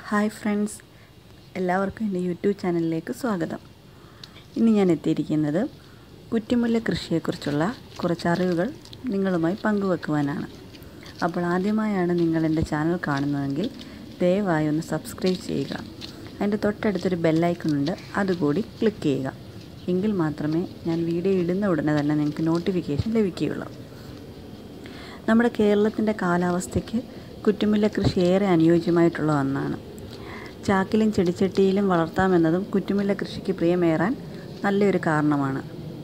hi friends എല്ലാവർക്കും എൻ്റെ YouTube ചാനലിലേക്ക് സ്വാഗതം ഇന്ന് ഞാൻ എത്തിയിരിക്കുന്നത് കുറ്റിമുല്ല കൃഷിയെക്കുറിച്ചുള്ള കുറച്ച് അറിവുകൾ നിങ്ങളുമായി പങ്കുവെക്കുവാനാണ് അപ്പോൾ ആദ്യമായാണ് നിങ്ങൾ എൻ്റെ ചാനൽ കാണുന്നതെങ്കിൽ ദയവായി ഒന്ന് സബ്സ്ക്രൈബ് ചെയ്യുക അതിൻ്റെ തൊട്ടടുത്തൊരു ബെല്ലൈക്കണുണ്ട് അതുകൂടി ക്ലിക്ക് ചെയ്യുക എങ്കിൽ മാത്രമേ ഞാൻ വീഡിയോ ഇടുന്ന ഉടനെ തന്നെ നിങ്ങൾക്ക് നോട്ടിഫിക്കേഷൻ ലഭിക്കുകയുള്ളൂ നമ്മുടെ കേരളത്തിൻ്റെ കാലാവസ്ഥയ്ക്ക് കുറ്റുമുല്ല കൃഷി ഏറെ അനുയോജ്യമായിട്ടുള്ള ഒന്നാണ് ചാക്കിലും ചെടിച്ചട്ടിയിലും വളർത്താമെന്നതും കുറ്റുമുല്ല കൃഷിക്ക് പ്രിയമേറാൻ നല്ലൊരു കാരണമാണ്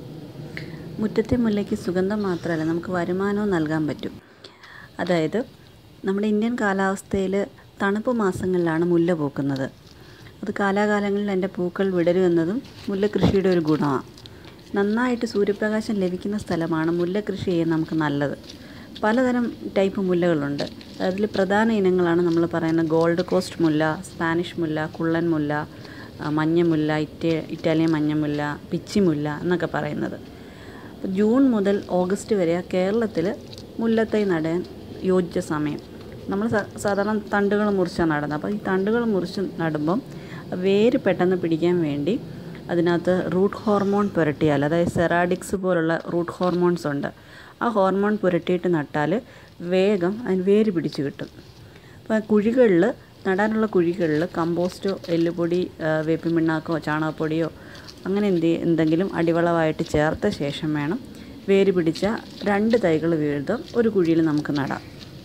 മുറ്റത്തെ മുല്ലയ്ക്ക് സുഗന്ധം മാത്രമല്ല നമുക്ക് വരുമാനവും നൽകാൻ പറ്റും അതായത് നമ്മുടെ ഇന്ത്യൻ കാലാവസ്ഥയിൽ തണുപ്പ് മാസങ്ങളിലാണ് മുല്ല പൂക്കുന്നത് അത് കാലാകാലങ്ങളിൽ എൻ്റെ പൂക്കൾ വിടരുമെന്നതും മുല്ല കൃഷിയുടെ ഒരു ഗുണമാണ് നന്നായിട്ട് സൂര്യപ്രകാശം ലഭിക്കുന്ന സ്ഥലമാണ് മുല്ല കൃഷി ചെയ്യാൻ നമുക്ക് നല്ലത് പലതരം ടൈപ്പ് മുല്ലകളുണ്ട് അതിൽ പ്രധാന ഇനങ്ങളാണ് നമ്മൾ പറയുന്ന ഗോൾഡ് കോസ്റ്റ് മുല്ല സ്പാനിഷ് മുല്ല കുള്ളൻ മുല്ല ആ, മഞ്ഞമുല്ല ഇറ്റ ഇറ്റാലിയൻ മഞ്ഞമുല്ല പിച്ചിമുല്ല എന്നൊക്കെ പറയുന്നത് അപ്പോൾ ജൂൺ മുതൽ ഓഗസ്റ്റ് വരെ കേരളത്തിൽ മുല്ലത്തൈ നടാൻ യോജിച്ച സമയം നമ്മൾ സാ- സാധാരണ തണ്ടുകൾ മുറിച്ചാണ് നടുന്നത് അപ്പോൾ ഈ തണ്ടുകൾ മുറിച്ച് നടുമ്പം വേര് പെട്ടെന്ന് പിടിക്കാൻ വേണ്ടി അതിനകത്ത് റൂട്ട് ഹോർമോൺ പുരട്ടിയാൽ അതായത് സെറാഡിക്സ് പോലുള്ള റൂട്ട് ഹോർമോൺസ് ഉണ്ട് ആ ഹോർമോൺ പുരട്ടിയിട്ട് നട്ടാൽ വേഗം അതിന് വേര് പിടിച്ച് കിട്ടും അപ്പോൾ കുഴികളിൽ നടാനുള്ള കുഴികളിൽ കമ്പോസ്റ്റോ എല്ലുപൊടി ആ, വേപ്പിൻ പിണ്ണാക്കോ ചാണകപ്പൊടിയോ അങ്ങനെ എന്ത് എന്തെങ്കിലും അടിവളമായിട്ട് ചേർത്ത ശേഷം വേണം വേര് പിടിച്ച രണ്ട് തൈകൾ വീതം ഒരു കുഴിയിൽ നമുക്ക് നടാം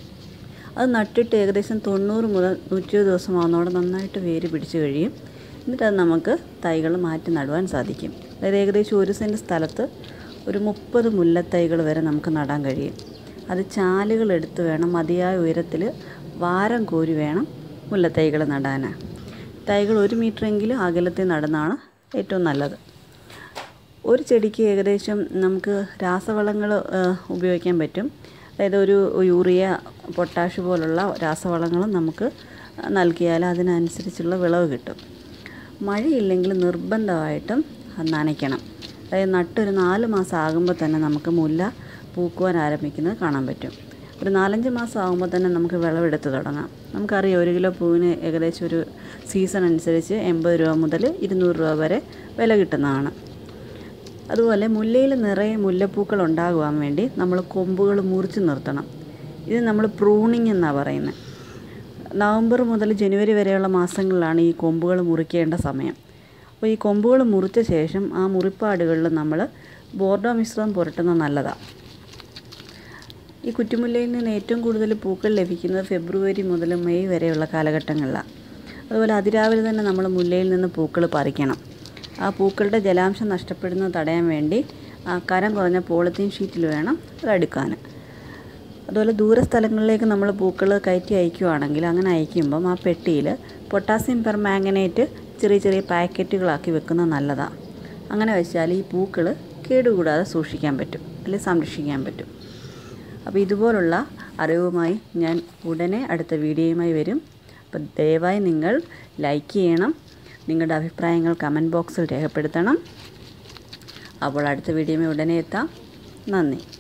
അത് നട്ടിട്ട് ഏകദേശം തൊണ്ണൂറ് മുതൽ നൂറ്റി ദിവസം ആവുന്നതോടെ നന്നായിട്ട് വേര് പിടിച്ച് കഴിയും എന്നിട്ട് അത് നമുക്ക് തൈകൾ മാറ്റി നടുവാൻ സാധിക്കും അതായത് ഏകദേശം ഒരു സെൻറ്റ് സ്ഥലത്ത് ഒരു മുപ്പത് മുല്ലത്തൈകൾ വരെ നമുക്ക് നടാൻ കഴിയും അത് ചാലുകൾ എടുത്ത് വേണം മതിയായ ഉയരത്തിൽ വാരം കോരി വേണം മുല്ലത്തൈകൾ നടാൻ തൈകൾ ഒരു മീറ്ററെങ്കിലും അകലത്തിൽ നടുന്നതാണ് ഏറ്റവും നല്ലത് ഒരു ചെടിക്ക് ഏകദേശം നമുക്ക് രാസവളങ്ങൾ ഉപയോഗിക്കാൻ പറ്റും അതായത് ഒരു യൂറിയ പൊട്ടാഷ് പോലുള്ള രാസവളങ്ങളും നമുക്ക് നൽകിയാൽ അതിനനുസരിച്ചുള്ള വിളവ് കിട്ടും മഴയില്ലെങ്കിൽ നിർബന്ധമായിട്ടും അത് നനയ്ക്കണം അതായത് നട്ടൊരു നാല് മാസം ആകുമ്പോൾ തന്നെ നമുക്ക് മുല്ല പൂക്കുവാൻ ആരംഭിക്കുന്നത് കാണാൻ പറ്റും ഒരു നാലഞ്ച് മാസം ആകുമ്പോൾ തന്നെ നമുക്ക് വിളവെടുത്ത് തുടങ്ങാം നമുക്കറിയാം ഒരു കിലോ പൂവിന് ഏകദേശം ഒരു സീസൺ അനുസരിച്ച് എൺപത് രൂപ മുതൽ ഇരുന്നൂറ് രൂപ വരെ വില കിട്ടുന്നതാണ് അതുപോലെ മുല്ലയിൽ നിറയെ മുല്ലപ്പൂക്കൾ ഉണ്ടാകുവാൻ വേണ്ടി നമ്മൾ കൊമ്പുകൾ മുറിച്ച് നിർത്തണം ഇത് നമ്മൾ പ്രൂണിങ് എന്നാണ് പറയുന്നത് നവംബർ മുതൽ ജനുവരി വരെയുള്ള മാസങ്ങളിലാണ് ഈ കൊമ്പുകൾ മുറിക്കേണ്ട സമയം അപ്പോൾ ഈ കൊമ്പുകൾ മുറിച്ച ശേഷം ആ മുറിപ്പാടുകളിൽ നമ്മൾ ബോർഡോ മിശ്രം പുരട്ടുന്നത് നല്ലതാണ് ഈ കുറ്റിമുല്ലയിൽ നിന്ന് ഏറ്റവും കൂടുതൽ പൂക്കൾ ലഭിക്കുന്നത് ഫെബ്രുവരി മുതൽ മെയ് വരെയുള്ള കാലഘട്ടങ്ങളിലാണ് അതുപോലെ അതിരാവിലെ തന്നെ നമ്മൾ മുല്ലയിൽ നിന്ന് പൂക്കൾ പറിക്കണം ആ പൂക്കളുടെ ജലാംശം നഷ്ടപ്പെടുന്നത് തടയാൻ വേണ്ടി ആ കനം കുറഞ്ഞ പോളിത്തീൻ ഷീറ്റിൽ വേണം അത് എടുക്കാൻ അതുപോലെ ദൂര സ്ഥലങ്ങളിലേക്ക് നമ്മൾ പൂക്കൾ കയറ്റി അയക്കുകയാണെങ്കിൽ അങ്ങനെ അയക്കുമ്പം ആ പെട്ടിയിൽ പൊട്ടാസ്യം പെർമാംഗനേറ്റ് ചെറിയ ചെറിയ പാക്കറ്റുകളാക്കി വെക്കുന്നത് നല്ലതാണ് അങ്ങനെ വെച്ചാൽ ഈ പൂക്കൾ കേടുകൂടാതെ സൂക്ഷിക്കാൻ പറ്റും അല്ലെങ്കിൽ സംരക്ഷിക്കാൻ പറ്റും അപ്പോൾ ഇതുപോലുള്ള അറിവുമായി ഞാൻ ഉടനെ അടുത്ത വീഡിയോയുമായി വരും അപ്പോൾ ദയവായി നിങ്ങൾ ലൈക്ക് ചെയ്യണം നിങ്ങളുടെ അഭിപ്രായങ്ങൾ കമൻറ്റ് ബോക്സിൽ രേഖപ്പെടുത്തണം അപ്പോൾ അടുത്ത വീഡിയോയുമായി ഉടനെ എത്താം നന്ദി